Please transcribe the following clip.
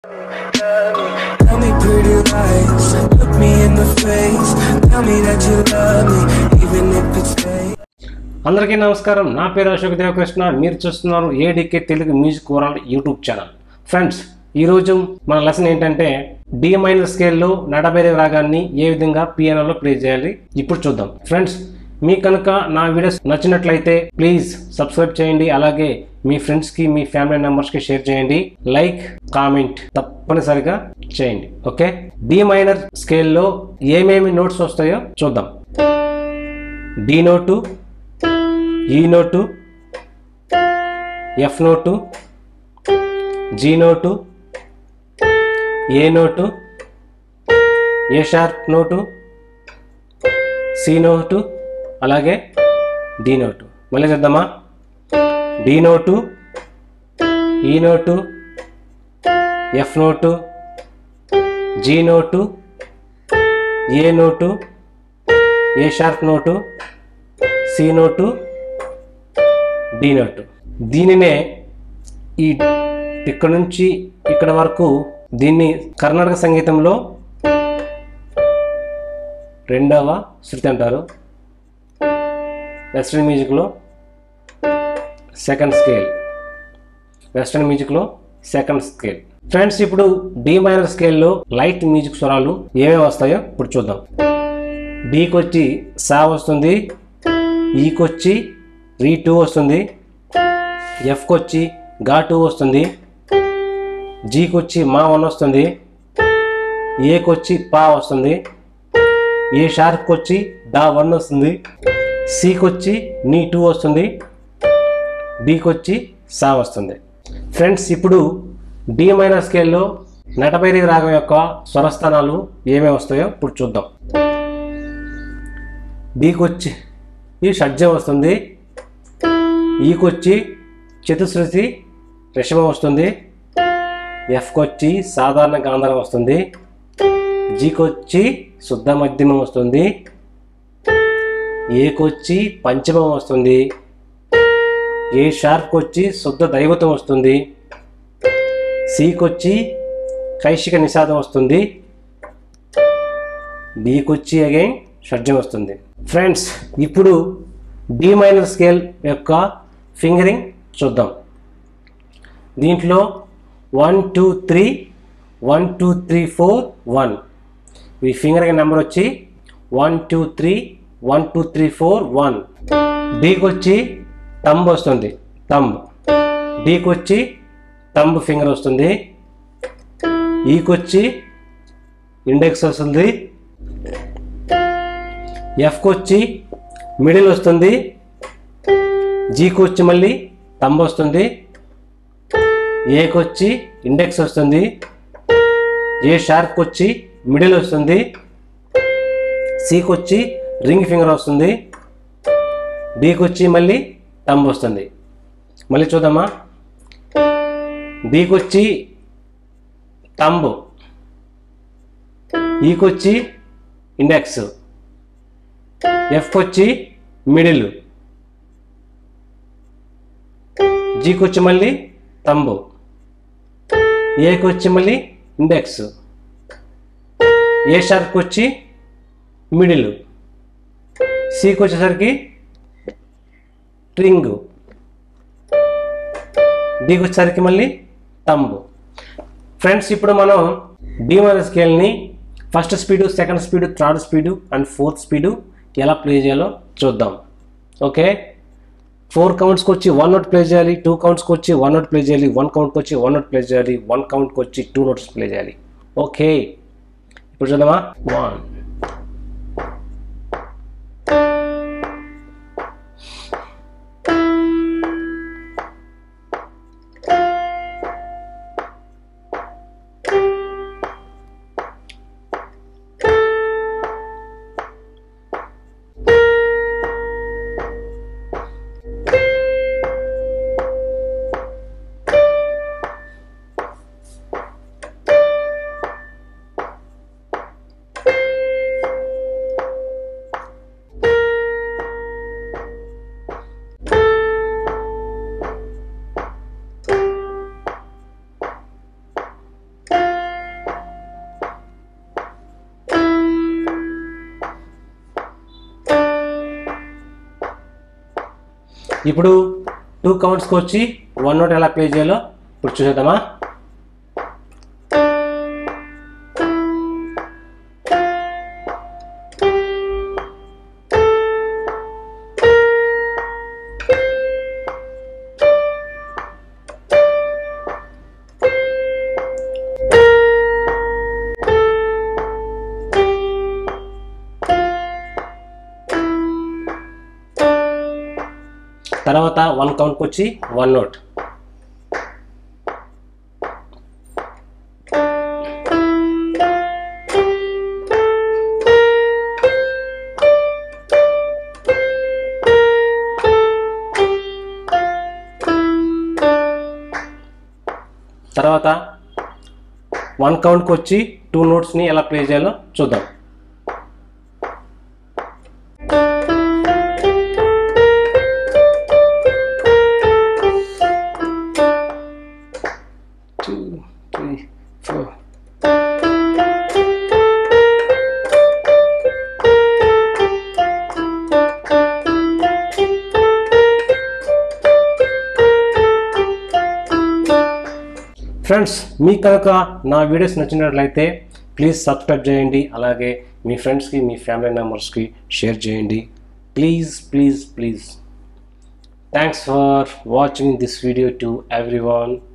Tell me pretty lies, look me in the face. Tell me that you love me, even if it's fake. అందరికీ నమస్కారం నా పేరు అశోక్ దేవకృష్ణ మీరు చూస్తున్నారు ఏడికే Telugu music world YouTube channel friends ఈరోజు మన లెసన్ ఏంటంటే డి మైనర్ స్కేల్లో నడబేరే రాగాన్ని ఏ విధంగా పియానోలో ప్లే చేయాలి ఇప్పుడు చూద్దాం ఫ్రెండ్స్ మీ కనుక నా వీడియోస్ నచ్చినట్లయితే ప్లీజ్ సబ్స్క్రైబ్ చేయండి అలాగే మీ ఫ్రెండ్స్కి మీ ఫ్యామిలీ మెంబర్స్కి షేర్ చేయండి లైక్ కామెంట్ తప్పనిసరిగా చేయండి ఓకే డి మైనర్ స్కేల్లో ఏమేమి నోట్స్ వస్తాయో చూద్దాం D note E note F note G note A note A sharp note C note అలాగే డి నోటు మళ్ళీ చేద్దామా D note E note F note G note A note A sharp note C note D note దీనినే ఈ ఇక్కడ నుంచి ఇక్కడ వరకు దీన్ని కర్ణాటక సంగీతంలో రెండవ శృతి అంటారు వెస్ట్రన్ మ్యూజిక్లో సెకండ్ స్కేల్ వెస్ట్రన్ మ్యూజిక్లో సెకండ్ స్కేల్ ఫ్రెండ్స్ ఇప్పుడు డి మైనర్ స్కేల్లో లైట్ మ్యూజిక్ స్వరాలు ఏమేమి వస్తాయో ఇప్పుడు చూద్దాం డీకి వచ్చి సా వస్తుంది ఈకి వచ్చి రీ టూ వస్తుంది ఎఫ్కి వచ్చి గా టూ వస్తుంది జీకి వచ్చి మా వన్ వస్తుంది ఏకి వచ్చి పా వస్తుంది ఏ షార్ప్కి వచ్చి డా వన్ వస్తుంది సికి వచ్చి నీ టూ వస్తుంది డికి వచ్చి సా వస్తుంది ఫ్రెండ్స్ ఇప్పుడు డి మైనర్ స్కేల్లో నటభైరి రాగం యొక్క స్వరస్థానాలు ఏమేమి వస్తాయో ఇప్పుడు చూద్దాం డికి వచ్చి ఈ షడ్జం వస్తుంది ఈకి వచ్చి చతుశ్రుతి రిషభం వస్తుంది ఎఫ్కి వచ్చి సాధారణ గాంధారం వస్తుంది జీకి వచ్చి శుద్ధ మధ్యమం వస్తుంది ఏకి వచ్చి పంచమం వస్తుంది ఏ షార్ప్కి వచ్చి శుద్ధ దైవతం వస్తుంది సికి వచ్చి కైశిక నిషాదం వస్తుంది డికి వచ్చి అగైన్ షడ్జం వస్తుంది ఫ్రెండ్స్ ఇప్పుడు డి మైనర్ స్కేల్ యొక్క ఫింగరింగ్ చూద్దాం దీంట్లో one two three one two three four one ఈ ఫింగరింగ్ నెంబర్ వచ్చి one two three one two three four one డీకి వచ్చి తంబ్ వస్తుంది తంబ్ డీకి వచ్చి తంబ్ ఫింగర్ వస్తుంది ఈకి వచ్చి ఇండెక్స్ వస్తుంది ఎఫ్కి వచ్చి మిడిల్ వస్తుంది జీకి వచ్చి మళ్ళీ తంబ్ వస్తుంది ఏకి వచ్చి ఇండెక్స్ వస్తుంది ఏ షార్ప్కి వచ్చి మిడిల్ వస్తుంది సికి వచ్చి రింగ్ ఫింగర్ వస్తుంది డికి వచ్చి మళ్ళీ తంబ్ వస్తుంది మళ్ళీ చూద్దామా డికి వచ్చి తంబు ఈకి వచ్చి ఇండెక్స్ ఎఫ్కి వచ్చి మిడిల్ జీకి వచ్చి మళ్ళీ తంబు ఏకి వచ్చి మళ్ళీ ఇండెక్స్ ఏ షార్ప్కి వచ్చి మిడిల్ సికి వచ్చేసరికి ట్రింగ్ డికి వచ్చేసరికి మళ్ళీ తంబు ఫ్రెండ్స్ ఇప్పుడు మనం డిమైనర్ స్కేల్ని first speed second speed third speed and fourth speed ఎలా ప్లే చేయాలో చూద్దాం ఓకే ఫోర్ కౌంట్స్కి వచ్చి వన్ నోట్ ప్లే చేయాలి టూ కౌంట్స్కి వచ్చి వన్ నోట్ ప్లే చేయాలి వన్ కౌంట్కి వచ్చి వన్ నోట్ ప్లే చేయాలి వన్ కౌంట్కి వచ్చి టూ నోట్స్ ప్లే చేయాలి ఓకే ఇప్పుడు చూద్దామా వన్ ఇప్పుడు టూ కౌంట్స్కి వచ్చి వన్ నోట్ ఎలా ప్లే చేయాలో ఇప్పుడు చూసేద్దామా తర్వాత వన్ కౌంట్కి వచ్చి వన్ నోట్ తర్వాత వన్ కౌంట్కి వచ్చి టూ నోట్స్ని ఎలా ప్లే చేయాలో చూద్దాం two, three, four. ఫ్రెండ్స్ మీకు కనుక నా వీడియోస్ నచ్చినట్లయితే ప్లీజ్ సబ్స్క్రైబ్ చేయండి అలాగే మీ ఫ్రెండ్స్కి మీ ఫ్యామిలీ మెంబర్స్కి షేర్ చేయండి please please please thanks for watching this video to every one